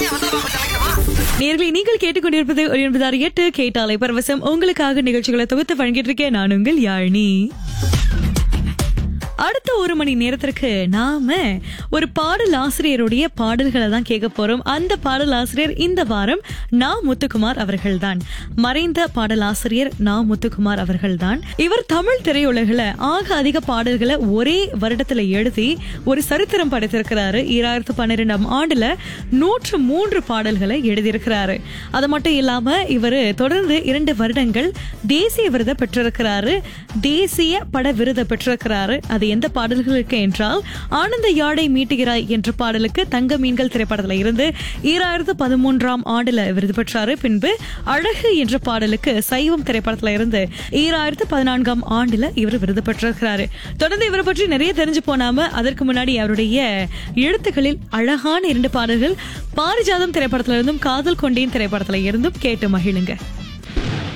நேர்களை நீங்கள் கேட்டுக்கொண்டிருப்பது ஒரு என்பதார் எட்டு கேட்டாலை பரவசம் உங்களுக்காக நிகழ்ச்சிகளை தொகுத்து வழங்கிட்டு இருக்கேன் நான் உங்கள் யாழினி அடுத்த ஒரு மணி நேரத்திற்கு நாம ஒரு பாடல் ஆசிரியருடைய பாடல்களை தான் கேட்க போறோம் அந்த பாடல் ஆசிரியர் இந்த வாரம் நா முத்துக்குமார் அவர்கள்தான் மறைந்த பாடல் ஆசிரியர் நா முத்துக்குமார் அவர்கள்தான் இவர் தமிழ் திரையுலகில் ஆக அதிக பாடல்களை ஒரே வருடத்துல எழுதி ஒரு சரித்திரம் படைத்திருக்கிறாரு ஈராயிரத்து பன்னிரெண்டாம் ஆண்டுல நூற்று மூன்று பாடல்களை எழுதியிருக்கிறாரு அது மட்டும் இல்லாம இவர் தொடர்ந்து இரண்டு வருடங்கள் தேசிய விருதை பெற்றிருக்கிறாரு தேசிய பட விருதை பெற்றிருக்கிறாரு அது எந்த பாடல்களுக்கு என்றால் ஆனந்த யாழை மீட்டுகிறாய் என்ற பாடலுக்கு தங்க மீன்கள் திரைப்படத்துல இருந்து ஈராயிரத்து பதிமூன்றாம் ஆண்டுல விருது பெற்றாரு பின்பு அழகு என்ற பாடலுக்கு சைவம் திரைப்படத்துல இருந்து ஈராயிரத்து பதினான்காம் ஆண்டுல இவர் விருது பெற்றிருக்கிறாரு தொடர்ந்து இவரை பற்றி நிறைய தெரிஞ்சு போனாம அதற்கு முன்னாடி அவருடைய எழுத்துக்களில் அழகான இரண்டு பாடல்கள் பாரிஜாதம் திரைப்படத்துல இருந்தும் காதல் கொண்டேன் திரைப்படத்துல இருந்தும் கேட்டு மகிழுங்க